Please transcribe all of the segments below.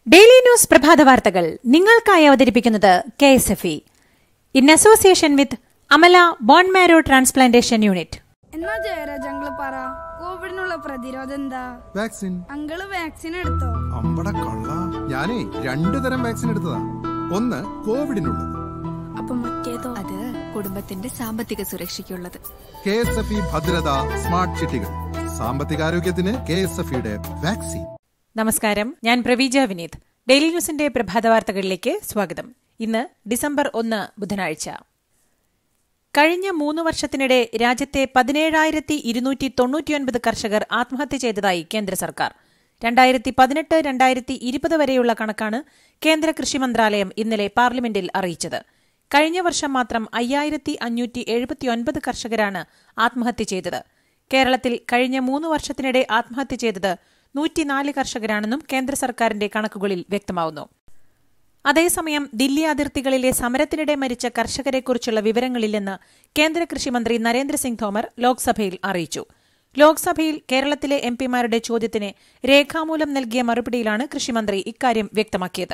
daily news പ്രഭാത വാർത്തകൾ നിങ്ങൾക്കായി അവതരിപ്പിക്കുന്നത് K S F E in association with Amala bone marrow transplantation unit എന്നാ ജയരാജ് അങ്കിള് പറ കോവിഡിനുള്ള പ്രതിരോധം എന്താ വാക്സിൻ അങ്കിള് വാക്സിൻ എടുത്തോ അമ്പട കള്ള ഞാനേ രണ്ടു തരം വാക്സിൻ എടുത്തതാ ഒന്ന് കോവിഡിനുള്ളത് അപ്പൊ മറ്റേതോ അത് കുടുംബത്തിന്റെ സാമ്പത്തിക സുരക്ഷയ്ക്കുള്ളത് കെ എസ് എഫ് ഇ ഭദ്രത സ്മാർട്ട് ചിട്ടികൾ സാമ്പത്തികാരോഗ്യത്തിന് കെ എസ് എഫ് ഇയുടെ വാക്സിൻ നമസ്കാരം ഞാൻ പ്രവീജ വിനീത് ഡെയിലി ന്യൂസിന്റെ പ്രഭാത വാർത്തകളിലേക്ക് സ്വാഗതം ഇന്ന് ഡിസംബർ ഒന്ന് ബുധനാഴ്ച കഴിഞ്ഞ മൂന്ന് വർഷത്തിനിടെ രാജ്യത്തെ പതിനേഴായിരത്തി ഇരുന്നൂറ്റി തൊണ്ണൂറ്റിയൊൻപത് കർഷകർ ആത്മഹത്യ ചെയ്തതായി കേന്ദ്ര സർക്കാർ രണ്ടായിരത്തി പതിനെട്ട് രണ്ടായിരത്തി ഇരുപത് വരെയുള്ള കണക്കാണ് കേന്ദ്ര കൃഷി മന്ത്രാലയം ഇന്നലെ പാർലമെന്റിൽ അറിയിച്ചത് കഴിഞ്ഞ വർഷം മാത്രം അയ്യായിരത്തി അഞ്ഞൂറ്റി എഴുപത്തിയൊൻപത് കർഷകരാണ് ആത്മഹത്യ ചെയ്തത് കേരളത്തിൽ കഴിഞ്ഞ മൂന്ന് വർഷത്തിനിടെ ആത്മഹത്യ ചെയ്തത് നൂറ്റിനാല് കർഷകരാണെന്നും കേന്ദ്ര സർക്കാരിന്റെ കണക്കുകളിൽ വ്യക്തമാവുന്നു അതേസമയം ദില്ലി അതിർത്തികളിലെ സമരത്തിനിടെ മരിച്ച കർഷകരെക്കുറിച്ചുള്ള വിവരങ്ങളില്ലെന്ന് കേന്ദ്ര കൃഷിമന്ത്രി നരേന്ദ്രസിംഗ് തോമർ ലോക്സഭയിൽ അറിയിച്ചു ലോക്സഭയിൽ കേരളത്തിലെ എംപിമാരുടെ ചോദ്യത്തിന് രേഖാമൂലം നൽകിയ മറുപടിയിലാണ് കൃഷിമന്ത്രി ഇക്കാര്യം വ്യക്തമാക്കിയത്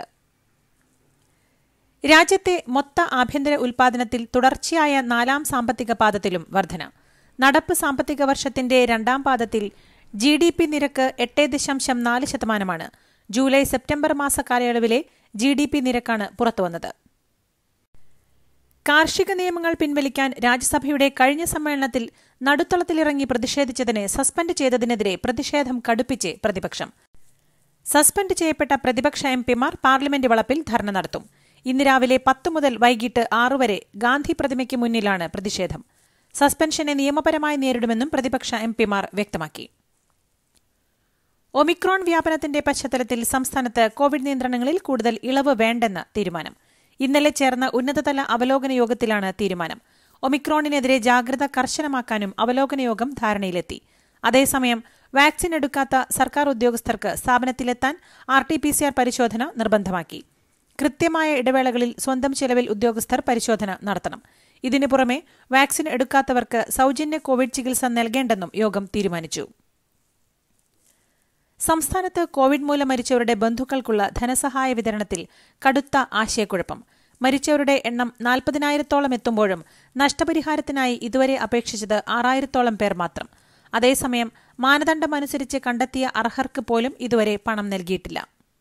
രാജ്യത്തെ മൊത്ത ആഭ്യന്തര ഉൽപാദനത്തിൽ തുടർച്ചയായ നാലാം സാമ്പത്തിക പാദത്തിലും വർധന നടപ്പ് സാമ്പത്തിക വർഷത്തിന്റെ രണ്ടാം പാദത്തിൽ ജി ഡി പി നിരക്ക് എട്ട് ദശാംശം നാല് ശതമാനമാണ് ജൂലൈ സെപ്റ്റംബർ മാസ കാലയളവിലെ ജി ഡി പി നിരക്കാണ് പുറത്തുവന്നത് കാർഷിക നിയമങ്ങൾ പിൻവലിക്കാൻ രാജ്യസഭയുടെ കഴിഞ്ഞ സമ്മേളനത്തിൽ നടുത്തളത്തിലിറങ്ങി പ്രതിഷേധിച്ചതിന് സസ്പെൻഡ് ചെയ്തതിനെതിരെ പ്രതിഷേധം കടുപ്പിച്ച് പ്രതിപക്ഷം സസ്പെൻഡ് ചെയ്യപ്പെട്ട പ്രതിപക്ഷ എംപിമാർ പാർലമെന്റ് വളപ്പിൽ ധർണ നടത്തും ഇന്ന് രാവിലെ പത്ത് മുതൽ വൈകിട്ട് ആറു വരെ ഗാന്ധി പ്രതിമയ്ക്ക് മുന്നിലാണ് പ്രതിഷേധം സസ്പെൻഷനെ നിയമപരമായി നേരിടുമെന്നും പ്രതിപക്ഷ എംപിമാർ വ്യക്തമാക്കി ഒമിക്രോൺ വ്യാപനത്തിന്റെ പശ്ചാത്തലത്തിൽ സംസ്ഥാനത്ത് കോവിഡ് നിയന്ത്രണങ്ങളിൽ കൂടുതൽ ഇളവ് വേണ്ടെന്ന് തീരുമാനം ഇന്നലെ ചേർന്ന ഉന്നതതല അവലോകന യോഗത്തിലാണ് തീരുമാനം ഒമിക്രോണിനെതിരെ ജാഗ്രത കർശനമാക്കാനും അവലോകന യോഗം ധാരണയിലെത്തി അതേസമയം വാക്സിൻ എടുക്കാത്ത സർക്കാർ ഉദ്യോഗസ്ഥർക്ക് സ്ഥാപനത്തിലെത്താൻ R T P C R പരിശോധന നിർബന്ധമാക്കി കൃത്യമായ ഇടവേളകളിൽ സ്വന്തം ചെലവിൽ ഉദ്യോഗസ്ഥർ പരിശോധന നടത്തണം ഇതിനു പുറമെ വാക്സിൻ എടുക്കാത്തവർക്ക് സൌജന്യ കോവിഡ് ചികിത്സ നൽകേണ്ടെന്നും യോഗം തീരുമാനിച്ചു സംസ്ഥാനത്ത് കോവിഡ് മൂലം മരിച്ചവരുടെ ബന്ധുക്കൾക്കുള്ള ധനസഹായ വിതരണത്തിൽ കടുത്ത ആശയക്കുഴപ്പം മരിച്ചവരുടെ എണ്ണം നാൽപ്പതിനായിരത്തോളം എത്തുമ്പോഴും നഷ്ടപരിഹാരത്തിനായി ഇതുവരെ അപേക്ഷിച്ചത് ആറായിരത്തോളം പേർ മാത്രം അതേസമയം മാനദണ്ഡമനുസരിച്ച് കണ്ടെത്തിയ അർഹർക്ക് പോലും ഇതുവരെ പണം നൽകിയിട്ടില്ല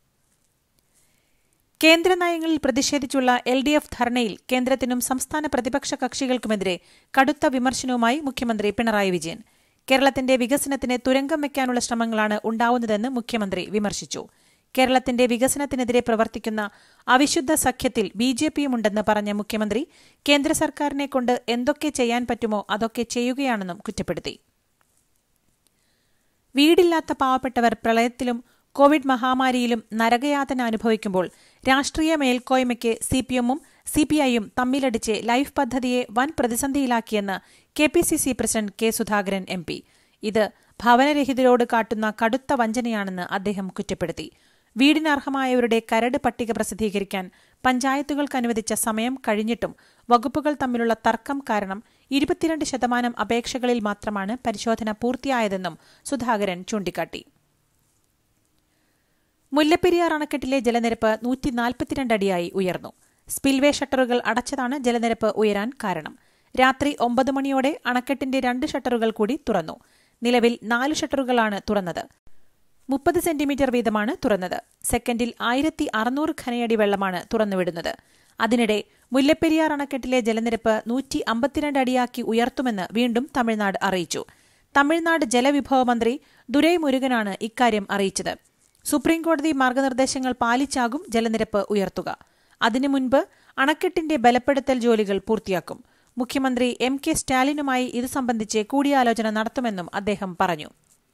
കേന്ദ്ര നയങ്ങളിൽ പ്രതിഷേധിച്ചുള്ള എൽ ഡി എഫ് ധർണയിൽ കേന്ദ്രത്തിനും സംസ്ഥാന പ്രതിപക്ഷ കക്ഷികൾക്കുമെതിരെ കടുത്ത വിമർശനവുമായി മുഖ്യമന്ത്രി പിണറായി വിജയൻ കേരളത്തിന്റെ വികസനത്തിന് തുരങ്കം വയ്ക്കാനുള്ള ശ്രമങ്ങളാണ് ഉണ്ടാവുന്നതെന്ന് മുഖ്യമന്ത്രി വിമർശിച്ചു കേരളത്തിന്റെ വികസനത്തിനെതിരെ പ്രവർത്തിക്കുന്ന അവിശുദ്ധ സഖ്യത്തിൽ ബി ജെ പിയുമുണ്ടെന്ന് പറഞ്ഞ മുഖ്യമന്ത്രി കേന്ദ്ര സർക്കാരിനെ കൊണ്ട് എന്തൊക്കെ ചെയ്യാൻ പറ്റുമോ അതൊക്കെ ചെയ്യുകയാണെന്നും കുറ്റപ്പെടുത്തി വീടില്ലാത്ത പാവപ്പെട്ടവർ പ്രളയത്തിലും കോവിഡ് മഹാമാരിയിലും നരകയാതന അനുഭവിക്കുമ്പോൾ രാഷ്ട്രീയ മേൽക്കോയ്മയ്ക്ക് സിപിഎമ്മും സിപിഐയും തമ്മിലടിച്ച് ലൈഫ് പദ്ധതിയെ വൻ പ്രതിസന്ധിയിലാക്കിയെന്ന് K P C C president K Sudhakaran M P ഇത് ഭവനരഹിതരോട് കാട്ടുന്ന കടുത്ത വഞ്ചനയാണെന്ന് അദ്ദേഹം കുറ്റപ്പെടുത്തി വീടിനർഹമായവരുടെ കരട് പട്ടിക പ്രസിദ്ധീകരിക്കാൻ പഞ്ചായത്തുകൾക്ക് അനുവദിച്ച സമയം കഴിഞ്ഞിട്ടും വകുപ്പുകൾ തമ്മിലുള്ള തർക്കം കാരണം ഇരുപത്തിരണ്ട് ശതമാനം അപേക്ഷകളിൽ മാത്രമാണ് പരിശോധന പൂർത്തിയായതെന്നും സുധാകരൻ ചൂണ്ടിക്കാട്ടി മുല്ലപ്പെരിയാർ അണക്കെട്ടിലെ ജലനിരപ്പ് നൂറ്റി നാൽപ്പത്തിരണ്ട് അടിയായി ഉയർന്നു സ്പിൽവേ ഷട്ടറുകൾ അടച്ചതാണ് ജലനിരപ്പ് ഉയരാൻ കാരണം രാത്രി ഒമ്പത് മണിയോടെ അണക്കെട്ടിന്റെ രണ്ട് ഷട്ടറുകൾ കൂടി തുറന്നു നിലവിൽ നാല് ഷട്ടറുകളാണ് തുറന്നത് മുപ്പത് സെന്റിമീറ്റർ വീതമാണ് തുറന്നത് സെക്കൻഡിൽ ആയിരത്തി അറുന്നൂറ് ഖനയടി വെള്ളമാണ് തുറന്നുവിടുന്നത് അതിനിടെ മുല്ലപ്പെരിയാർ അണക്കെട്ടിലെ ജലനിരപ്പ് നൂറ്റി അമ്പത്തിരണ്ട് അടിയാക്കി ഉയർത്തുമെന്ന് വീണ്ടും തമിഴ്നാട് അറിയിച്ചു തമിഴ്നാട് ജലവിഭവ മന്ത്രി ദുരൈ മുരുകനാണ് ഇക്കാര്യം അറിയിച്ചത് സുപ്രീംകോടതി മാർഗനിർദ്ദേശങ്ങൾ പാലിച്ചാകും ജലനിരപ്പ് ഉയർത്തുക അതിനു മുൻപ് അണക്കെട്ടിന്റെ ബലപ്പെടുത്തൽ ജോലികൾ പൂർത്തിയാക്കും മുഖ്യമന്ത്രി എം കെ സ്റ്റാലിനുമായി ഇത് സംബന്ധിച്ച് കൂടിയാലോചന നടത്തുമെന്നും അദ്ദേഹം പറഞ്ഞു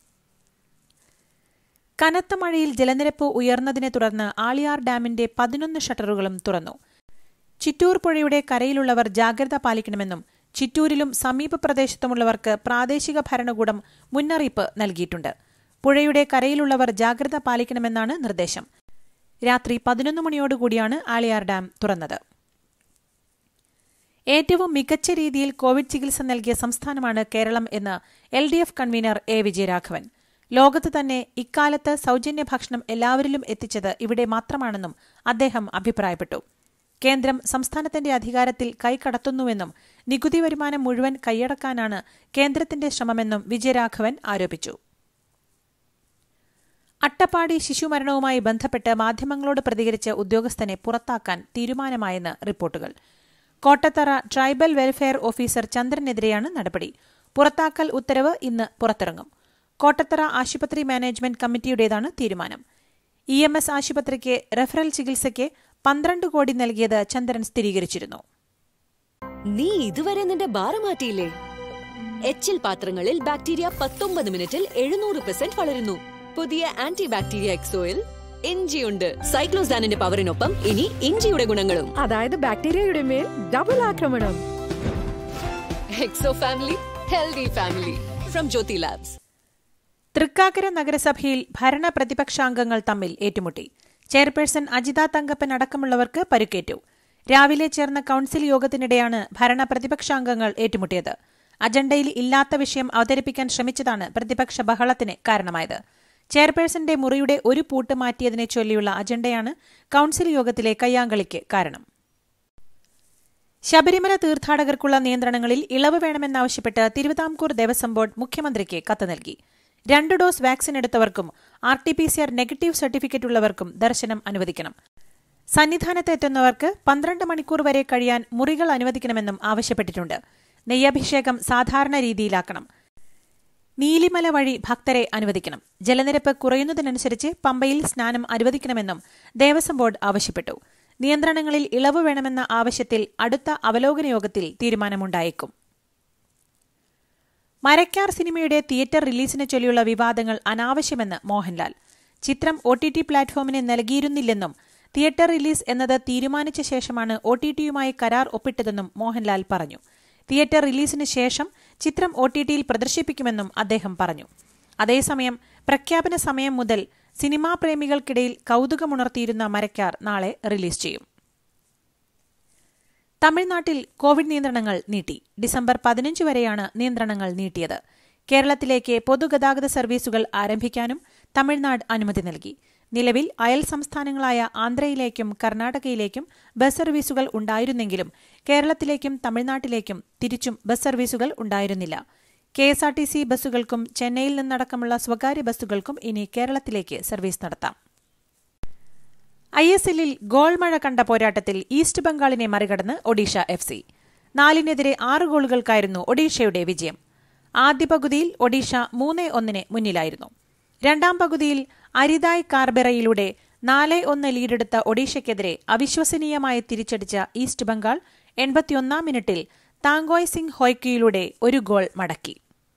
കനത്ത മഴയിൽ ജലനിരപ്പ് ഉയർന്നതിനെ തുടർന്ന് ആളിയാർ ഡാമിന്റെ പതിനൊന്ന് ഷട്ടറുകളും തുറന്നു ചിറ്റൂർ പുഴയുടെ കരയിലുള്ളവർ ജാഗ്രത പാലിക്കണമെന്നും ചിറ്റൂരിലും സമീപ പ്രദേശത്തുമുള്ളവർക്ക് പ്രാദേശിക ഭരണകൂടം മുന്നറിയിപ്പ് നൽകിയിട്ടുണ്ട് പുഴയുടെ കരയിലുള്ളവർ ജാഗ്രത പാലിക്കണമെന്നാണ് നിർദ്ദേശം രാത്രി പതിനൊന്ന് മണിയോടുകൂടിയാണ് ആളിയാർ ഡാം തുറന്നത് ഏറ്റവും മികച്ച രീതിയിൽ കോവിഡ് ചികിത്സ നൽകിയ സംസ്ഥാനമാണ് കേരളം എന്ന് L D F convener A Vijayaraghavan ലോകത്ത് തന്നെ ഇക്കാലത്ത് സൗജന്യ ഭക്ഷണം എല്ലാവരിലും എത്തിച്ചത് ഇവിടെ മാത്രമാണെന്നും അദ്ദേഹം അഭിപ്രായപ്പെട്ടു കേന്ദ്രം സംസ്ഥാനത്തിന്റെ അധികാരത്തിൽ കൈകടത്തുന്നുവെന്നും നികുതി വരുമാനം മുഴുവൻ കൈയടക്കാനാണ് കേന്ദ്രത്തിന്റെ ശ്രമമെന്നും വിജയരാഘവൻ ആരോപിച്ചു അട്ടപ്പാടി ശിശുമരണവുമായി ബന്ധപ്പെട്ട് മാധ്യമങ്ങളോട് പ്രതികരിച്ച ഉദ്യോഗസ്ഥനെ പുറത്താക്കാൻ തീരുമാനമായെന്ന് റിപ്പോർട്ടുകൾ കോട്ടത്തറ ട്രൈബൽ വെൽഫെയർ ഓഫീസർ ചന്ദ്രനെതിരെയാണ് നടപടി പുറത്താക്കൽ ഉത്തരവ് ഇന്ന് പുറത്തിറങ്ങും കോട്ടത്തറ ആശുപത്രി മാനേജ്മെന്റ് കമ്മിറ്റിയുടേതാണ് തീരുമാനം ഇ എം എസ് ആശുപത്രിക്ക് റെഫറൽ ചികിത്സയ്ക്ക് പന്ത്രണ്ട് കോടി നൽകിയത് ചന്ദ്രൻ സ്ഥിരീകരിച്ചിരുന്നു നീ ഇതുവരെ നിന്റെ ബാറ് മാറ്റിയില്ലേ എച്ചിൽ പാത്രങ്ങളിൽ ബാക്ടീരിയ പത്തൊമ്പത് മിനിറ്റിൽ എഴുന്നൂറ് പെർസെന്റ് വളരുന്നു പുതിയ ആന്റി ബാക്ടീരിയ എക്സോയിൽ ഇഞ്ചിയുണ്ട് സൈക്ലോസാനിന്റെ പവറിനൊപ്പം ഇനി ഇഞ്ചിയുടെ ഗുണങ്ങളും അതായത് ബാക്ടീരിയയുടെ മേൽ ഡബിൾ ആക്രമണം exo family healthy family from Jyothi labs Thrikkakara നഗരസഭയിൽ ഭരണ പ്രതിപക്ഷാംഗങ്ങൾ തമ്മിൽ ഏറ്റുമുട്ടി ചെയർപേഴ്സൺ അജിത തങ്കപ്പൻ അടക്കമുള്ളവർക്ക് പരുക്കേറ്റു രാവിലെ ചേർന്ന കൌൺസിൽ യോഗത്തിനിടെയാണ് ഭരണ പ്രതിപക്ഷാംഗങ്ങൾ ഏറ്റുമുട്ടിയത് അജണ്ടയിൽ ഇല്ലാത്ത വിഷയം അവതരിപ്പിക്കാൻ ശ്രമിച്ചതാണ് പ്രതിപക്ഷ ബഹളത്തിന് കാരണമായത് ചെയർപേഴ്സന്റെ മുറിയുടെ ഒരു പൂട്ട് മാറ്റിയതിനെ ചൊല്ലിയുള്ള അജണ്ടയാണ് കൌൺസിൽ യോഗത്തിലെ കയ്യാങ്കളിക്ക് കാരണം ശബരിമല തീർത്ഥാടകർക്കുള്ള നിയന്ത്രണങ്ങളിൽ ഇളവ് വേണമെന്നാവശ്യപ്പെട്ട് തിരുവിതാംകൂർ ദേവസ്വം ബോർഡ് മുഖ്യമന്ത്രിക്ക് കത്ത് നൽകി രണ്ട് ഡോസ് വാക്സിൻ എടുത്തവർക്കും R T P C R negative certificate ഉള്ളവർക്കും ദർശനം അനുവദിക്കണം സന്നിധാനത്ത് എത്തുന്നവർക്ക് പന്ത്രണ്ട് മണിക്കൂർ വരെ കഴിയാൻ മുറികൾ അനുവദിക്കണമെന്നും ആവശ്യപ്പെട്ടിട്ടുണ്ട് നെയ്യഭിഷേകം സാധാരണ രീതിയിലാക്കണം നീലിമല വഴി ഭക്തരെ അനുവദിക്കണം ജലനിരപ്പ് കുറയുന്നതിനനുസരിച്ച് പമ്പയിൽ സ്നാനം അനുവദിക്കണമെന്നും ദേവസ്വം ബോർഡ് ആവശ്യപ്പെട്ടു നിയന്ത്രണങ്ങളിൽ ഇളവ് വേണമെന്ന ആവശ്യത്തിൽ അടുത്ത അവലോകന യോഗത്തിൽ തീരുമാനമുണ്ടായേക്കും മരക്കാർ സിനിമയുടെ തിയേറ്റർ റിലീസിനെ ചൊല്ലിയുള്ള വിവാദങ്ങൾ അനാവശ്യമെന്ന് മോഹൻലാൽ ചിത്രം ഒ ടി ടി പ്ലാറ്റ്ഫോമിന് നൽകിയിരുന്നില്ലെന്നും തിയേറ്റർ റിലീസ് എന്നത് തീരുമാനിച്ച ശേഷമാണ് ഒ ടി ടിയുമായി കരാർ ഒപ്പിട്ടതെന്നും മോഹൻലാൽ പറഞ്ഞു തിയേറ്റർ റിലീസിന് ശേഷം ചിത്രം ഒ ടി ടിയിൽ പ്രദർശിപ്പിക്കുമെന്നും അദ്ദേഹം പറഞ്ഞു അതേസമയം പ്രഖ്യാപന സമയം മുതൽ സിനിമാ പ്രേമികൾക്കിടയിൽ കൌതുകമുണർത്തിയിരുന്ന മരക്കാർ നാളെ റിലീസ് ചെയ്യും തമിഴ്നാട്ടിൽ കോവിഡ് നിയന്ത്രണങ്ങൾ നീട്ടി ഡിസംബർ പതിനഞ്ച് വരെയാണ് നിയന്ത്രണങ്ങൾ നീട്ടിയത് കേരളത്തിലേക്ക് പൊതുഗതാഗത സർവീസുകൾ ആരംഭിക്കാനും തമിഴ്നാട് അനുമതി നൽകി നിലവിൽ അയൽ സംസ്ഥാനങ്ങളായ ആന്ധ്രയിലേക്കും കർണാടകയിലേക്കും ബസ് സർവീസുകൾ ഉണ്ടായിരുന്നെങ്കിലും കേരളത്തിലേക്കും തമിഴ്നാട്ടിലേക്കും തിരിച്ചും ബസ് സർവീസുകൾ ഉണ്ടായിരുന്നില്ല K S R T C ബസ്സുകൾക്കും ചെന്നൈയിൽ നിന്നടക്കമുള്ള സ്വകാര്യ ബസ്സുകൾക്കും ഇനി കേരളത്തിലേക്ക് സർവീസ് നടത്താം ഐ എസ് എല്ലിൽ ഗോൾ മഴ കണ്ട പോരാട്ടത്തിൽ ഈസ്റ്റ് ബംഗാളിനെ മറികടന്ന് ഒഡീഷ എഫ് സി നാലിനെതിരെ ആറ് ഗോളുകൾക്കായിരുന്നു ഒഡീഷയുടെ വിജയം ആദ്യ പകുതിയിൽ ഒഡീഷ മൂന്ന് ഒന്നിന് മുന്നിലായിരുന്നു രണ്ടാം പകുതിയിൽ അരിതായ് കാർബെറയിലൂടെ നാല് ഒന്ന് ലീഡെടുത്ത ഒഡീഷയ്ക്കെതിരെ അവിശ്വസനീയമായി തിരിച്ചടിച്ച ഈസ്റ്റ് ബംഗാൾ എൺപത്തിയൊന്നാം മിനിറ്റിൽ താങ്കോയ് സിംഗ് ഹോയ്ക്കിയിലൂടെ ഒരു ഗോൾ മടക്കി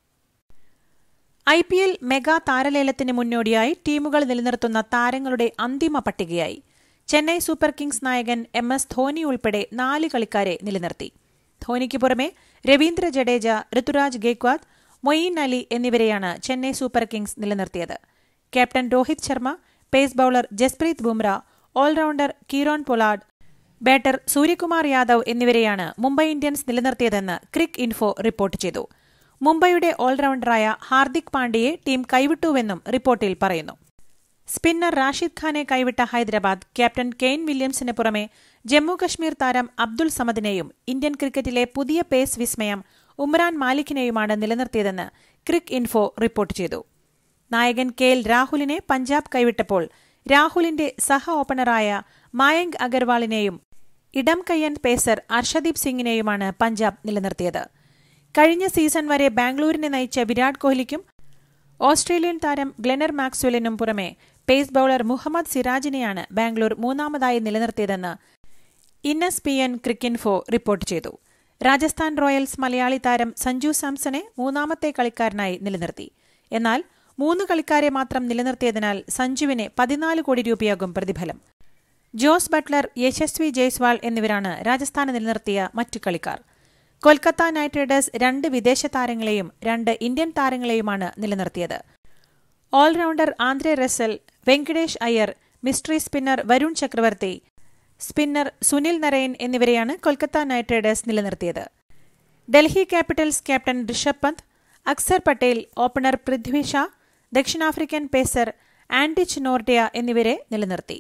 ഐ പി എൽ മെഗാ താരലേലത്തിന് മുന്നോടിയായി ടീമുകൾ നിലനിർത്തുന്ന താരങ്ങളുടെ അന്തിമ പട്ടികയായി ചെന്നൈ സൂപ്പർ കിങ്സ് നായകൻ എം എസ് ധോനി ഉൾപ്പെടെ നാല് കളിക്കാരെ നിലനിർത്തി ധോനിക്ക് പുറമെ രവീന്ദ്ര ജഡേജ ഋതുരാജ് ഗേക്വാദ് മൊയ്യീൻ അലി എന്നിവരെയാണ് ചെന്നൈ സൂപ്പർ കിങ്സ് നിലനിർത്തിയത് captain Rohit Sharma pace bowler Jasprit Bumrah all rounder Kieron Pollard batter Suryakumar Yadav എന്നിവരെയാണ് മുംബൈ ഇന്ത്യൻസ് നിലനിർത്തിയതെന്ന് ക്രിക്ക് ഇൻഫോ റിപ്പോർട്ട് ചെയ്തു മുംബൈയുടെ ഓൾറൌണ്ടറായ ഹാർദിക് പാണ്ഡ്യയെ ടീം കൈവിട്ടുവെന്നും റിപ്പോർട്ടിൽ പറയുന്നു സ്പിന്നർ റാഷിദ് ഖാനെ കൈവിട്ട ഹൈദരാബാദ് ക്യാപ്റ്റൻ കെയ്ൻ വില്യംസിന് പുറമെ ജമ്മു കശ്മീർ താരം അബ്ദുൾ സമദിനെയും ഇന്ത്യൻ ക്രിക്കറ്റിലെ പുതിയ പേസ് വിസ്മയം ഉമ്രാൻ മാലിക്കിനെയുമാണ് നിലനിർത്തിയതെന്ന് ക്രിക്ക് ഇൻഫോ റിപ്പോർട്ട് ചെയ്തു നായകൻ കെ എൽ രാഹുലിനെ പഞ്ചാബ് കൈവിട്ടപ്പോൾ രാഹുലിന്റെ സഹ ഓപ്പണറായ മായങ്ക് അഗർവാളിനെയും ഇടം കയ്യൻ പേസർ അർഷദീപ് സിംഗിനെയുമാണ് പഞ്ചാബ് നിലനിർത്തിയത് കഴിഞ്ഞ സീസൺ വരെ ബാംഗ്ലൂരിനെ നയിച്ച വിരാട് കോഹ്ലിക്കും ഓസ്ട്രേലിയൻ താരം ഗ്ലെനർ മാക്സ്വെലിനും പുറമെ പേസ് ബൌളർ മുഹമ്മദ് സിറാജിനെയാണ് ബാംഗ്ലൂർ മൂന്നാമതായി നിലനിർത്തിയതെന്ന് ESPN Cricinfo report Rajasthan Royals Royals Malayali താരം സഞ്ജു സാംസണെ മൂന്നാമത്തെ കളിക്കാരനായി നിലനിർത്തി എന്നാൽ മൂന്ന് കളിക്കാരെ മാത്രം നിലനിർത്തിയതിനാൽ സഞ്ജുവിന് പതിനാല് കോടി രൂപയാകും പ്രതിഫലം ജോസ് ബട്ട്ലർ യശസ്വി ജയ്സ്വാൾ എന്നിവരാണ് രാജസ്ഥാന് നിലനിർത്തിയ മറ്റു കളിക്കാർ കൊൽക്കത്ത നൈറ്റ് റൈഡേഴ്സ് രണ്ട് വിദേശ താരങ്ങളെയും രണ്ട് ഇന്ത്യൻ താരങ്ങളെയുമാണ് നിലനിർത്തിയത് all rounder Andre Russell Venkatesh Iyer mystery spinner Varun Chakravarthy spinner Sunil Narine എന്നിവരെയാണ് കൊൽക്കത്ത നൈറ്റ് റൈഡേഴ്സ് നിലനിർത്തിയത് Delhi Capitals captain Rishabh Pant Axar Patel opener Prithvi Shaw ദക്ഷിണാഫ്രിക്കൻ പേസർ ആൻഡിച്ച് നോർഡിയ എന്നിവരെ നിലനിർത്തി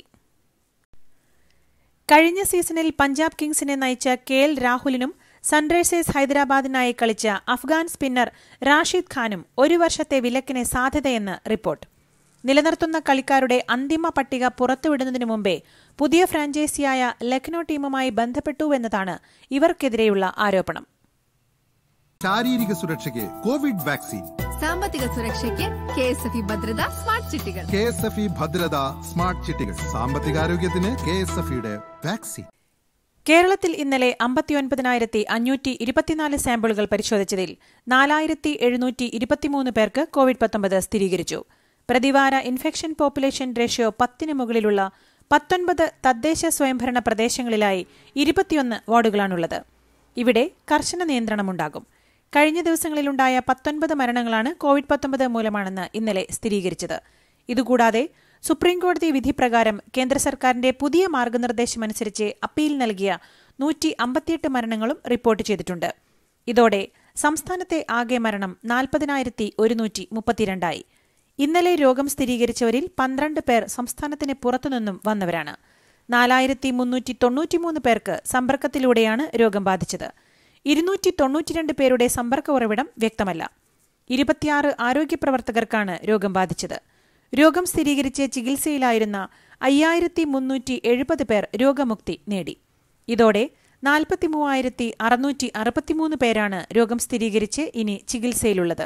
കഴിഞ്ഞ സീസണിൽ പഞ്ചാബ് കിങ്സിനെ നയിച്ച കെ എൽ രാഹുലിനും സൺറൈസേഴ്സ് ഹൈദരാബാദിനായി കളിച്ച അഫ്ഗാൻ സ്പിന്നർ റാഷിദ് ഖാനും ഒരു വർഷത്തെ വിലക്കിന് സാധ്യതയെന്ന് റിപ്പോർട്ട് നിലനിർത്തുന്ന കളിക്കാരുടെ അന്തിമ പട്ടിക പുറത്തുവിടുന്നതിനു മുമ്പേ പുതിയ ഫ്രാഞ്ചൈസിയായ ലക്നൌ ടീമുമായി ബന്ധപ്പെട്ടുവെന്നതാണ് ഇവർക്കെതിരെയുള്ള ആരോപണം ശാരീരിക സുരക്ഷയ്ക്ക് കോവിഡ് വാക്സിൻ സാമ്പത്തിക സുരക്ഷയ്ക്ക് കെ എസ് എഫ് ഇ ഭദ്രത സ്മാർട്ട് ചിട്ടികൾ കെ എസ് എഫ് ഇ ഭദ്രത സ്മാർട്ട് ചിട്ടികൾ സാമ്പത്തികാരോഗ്യത്തിന് കെ എസ് എഫ് ഇയുടെ വാക്സിൻ കേരളത്തിൽ ഇന്നലെ അമ്പത്തിയൊൻപതിനായിരത്തി അഞ്ഞൂറ്റി ഇരുപത്തിനാല് സാമ്പിളുകൾ പരിശോധിച്ചതിൽ നാലായിരത്തി എഴുന്നൂറ്റി ഇരുപത്തിമൂന്ന് പേർക്ക് കോവിഡ് പത്തൊമ്പത് സ്ഥിരീകരിച്ചു പ്രതിവാര ഇൻഫെക്ഷൻ പോപ്പുലേഷൻ റേഷ്യോ പത്തിന് മുകളിലുള്ള പത്തൊൻപത് തദ്ദേശ സ്വയംഭരണ പ്രദേശങ്ങളിലായി ഇരുപത്തിയൊന്ന് വാർഡുകളാണുള്ളത് ഇവിടെ കർശന നിയന്ത്രണമുണ്ടാകും കഴിഞ്ഞ ദിവസങ്ങളിലുണ്ടായ പത്തൊൻപത് മരണങ്ങളാണ് കോവിഡ് പത്തൊമ്പത് മൂലമാണെന്ന് ഇന്നലെ സ്ഥിരീകരിച്ചത് ഇതുകൂടാതെ സുപ്രീംകോടതി വിധി പ്രകാരം കേന്ദ്ര സർക്കാരിന്റെ പുതിയ മാർഗനിർദ്ദേശമനുസരിച്ച് അപ്പീൽ നൽകിയ നൂറ്റി അമ്പത്തിയെട്ട് മരണങ്ങളും റിപ്പോർട്ട് ചെയ്തിട്ടുണ്ട് ഇതോടെ സംസ്ഥാനത്തെ ആകെ മരണം നാൽപ്പതിനായിരത്തി ഒരുന്നൂറ്റി മുപ്പത്തിരണ്ടായി ഇന്നലെ രോഗം സ്ഥിരീകരിച്ചവരിൽ പന്ത്രണ്ട് പേർ സംസ്ഥാനത്തിന് പുറത്തുനിന്നും വന്നവരാണ് നാലായിരത്തി മുന്നൂറ്റി തൊണ്ണൂറ്റിമൂന്ന് പേർക്ക് സമ്പർക്കത്തിലൂടെയാണ് രോഗം ബാധിച്ചത് ഇരുന്നൂറ്റി തൊണ്ണൂറ്റിരണ്ട് പേരുടെ സമ്പർക്ക ഉറവിടം വ്യക്തമല്ല ഇരുപത്തിയാറ് ആരോഗ്യപ്രവർത്തകർക്കാണ് രോഗം ബാധിച്ചത് രോഗം സ്ഥിരീകരിച്ച് ചികിത്സയിലായിരുന്ന അയ്യായിരത്തി മുന്നൂറ്റി എഴുപത് പേർ രോഗമുക്തി നേടി ഇതോടെ നാൽപ്പത്തി മൂവായിരത്തി അറുന്നൂറ്റി അറുപത്തിമൂന്ന് പേരാണ് രോഗം സ്ഥിരീകരിച്ച് ഇനി ചികിത്സയിലുള്ളത്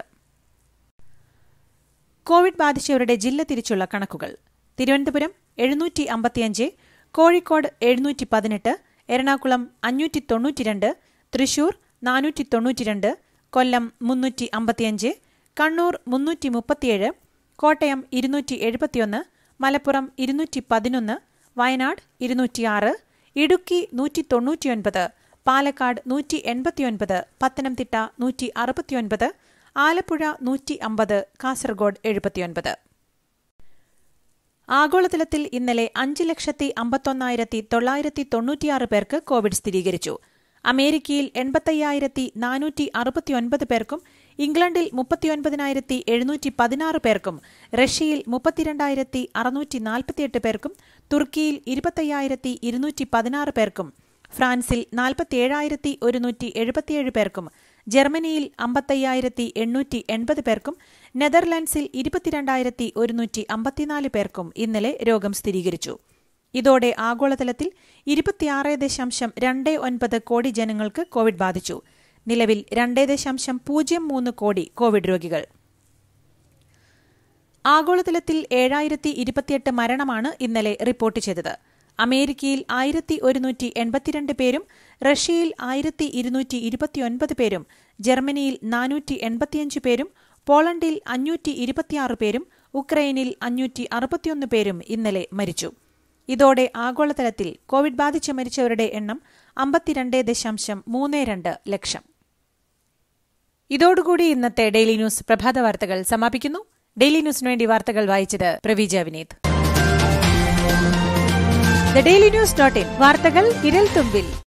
കോവിഡ് ബാധിച്ചവരുടെ ജില്ല തിരിച്ചുള്ള കണക്കുകൾ തിരുവനന്തപുരം എഴുന്നൂറ്റി അമ്പത്തിയഞ്ച് കോഴിക്കോട് എഴുന്നൂറ്റി പതിനെട്ട് എറണാകുളം അഞ്ഞൂറ്റി തൊണ്ണൂറ്റിരണ്ട് തൃശൂർ നാനൂറ്റി തൊണ്ണൂറ്റിരണ്ട് കൊല്ലം മുന്നൂറ്റി അമ്പത്തിയഞ്ച് കണ്ണൂർ മുന്നൂറ്റി മുപ്പത്തിയേഴ് കോട്ടയം ഇരുന്നൂറ്റി എഴുപത്തിയൊന്ന് മലപ്പുറം ഇരുന്നൂറ്റി പതിനൊന്ന് വയനാട് ഇരുന്നൂറ്റിയാറ് ഇടുക്കി നൂറ്റി തൊണ്ണൂറ്റിയൊൻപത് പാലക്കാട് നൂറ്റി എൺപത്തിയൊൻപത് പത്തനംതിട്ട നൂറ്റി അറുപത്തിയൊൻപത് ആലപ്പുഴ നൂറ്റി അമ്പത് കാസർഗോഡ് എഴുപത്തിയൊൻപത് ആഗോളതലത്തിൽ ഇന്നലെ അഞ്ച് ലക്ഷത്തി അമ്പത്തൊന്നായിരത്തി തൊള്ളായിരത്തി തൊണ്ണൂറ്റിയാറ് പേർക്ക് കോവിഡ് സ്ഥിരീകരിച്ചു അമേരിക്കയിൽ എൺപത്തയ്യായിരത്തി നാനൂറ്റി അറുപത്തിയൊൻപത് പേർക്കും ഇംഗ്ലണ്ടിൽ മുപ്പത്തിയൊൻപതിനായിരത്തി എഴുന്നൂറ്റി പതിനാറ് പേർക്കും റഷ്യയിൽ മുപ്പത്തിരണ്ടായിരത്തി അറുന്നൂറ്റി നാൽപ്പത്തിയെട്ട് പേർക്കും തുർക്കിയിൽ ഇരുപത്തയ്യായിരത്തി ഇരുന്നൂറ്റി പതിനാറ് പേർക്കും ഫ്രാൻസിൽ നാൽപ്പത്തിയേഴായിരത്തി ഒരുന്നൂറ്റി എഴുപത്തിയേഴ് പേർക്കും ജർമ്മനിയിൽ അമ്പത്തയ്യായിരത്തി എണ്ണൂറ്റി എൺപത് പേർക്കും നെതർലാൻഡ്സിൽ ഇരുപത്തിരണ്ടായിരത്തി ഒരുന്നൂറ്റി അമ്പത്തിനാല് പേർക്കും ഇന്നലെ രോഗം സ്ഥിരീകരിച്ചു ഇതോടെ ആഗോളതലത്തിൽ ഇരുപത്തിയാറ് ദശാംശം രണ്ട് ഒൻപത് കോടി ജനങ്ങൾക്ക് കോവിഡ് ബാധിച്ചു നിലവിൽ രണ്ട് ദശാംശം പൂജ്യം മൂന്ന് കോടി കോവിഡ് രോഗികൾ ആഗോളതലത്തിൽ ഏഴായിരത്തി ഇരുപത്തിയെട്ട് മരണമാണ് ഇന്നലെ റിപ്പോർട്ട് ചെയ്തത് അമേരിക്കയിൽ ആയിരത്തി ഒരുന്നൂറ്റി എൺപത്തിരണ്ട് പേരും റഷ്യയിൽ ആയിരത്തി ഇരുന്നൂറ്റി ഇരുപത്തിയൊൻപത് പേരും ജർമ്മനിയിൽ നാനൂറ്റി എൺപത്തിയഞ്ച് പേരും പോളണ്ടിൽ അഞ്ഞൂറ്റി ഇരുപത്തിയാറ് പേരും ഉക്രൈനിൽ അഞ്ഞൂറ്റി അറുപത്തിയൊന്ന് പേരും ഇന്നലെ മരിച്ചു ഇതോടെ ആഗോളതലത്തിൽ കോവിഡ് ബാധിച്ച് മരിച്ചവരുടെ എണ്ണം അമ്പത്തിരണ്ട് ദശാംശം മൂന്ന് രണ്ട് ലക്ഷം ഇതോടുകൂടി ഇന്നത്തെ ഡെയിലി ന്യൂസ് പ്രഭാത വാർത്തകൾ സമാപിക്കുന്നു ഡെയിലി ന്യൂസിനു വേണ്ടി വാർത്തകൾ വായിച്ചത് Praveeja Vineeth the daily news dot in വാർത്തകൾ ഇരൽ തുമ്പിൽ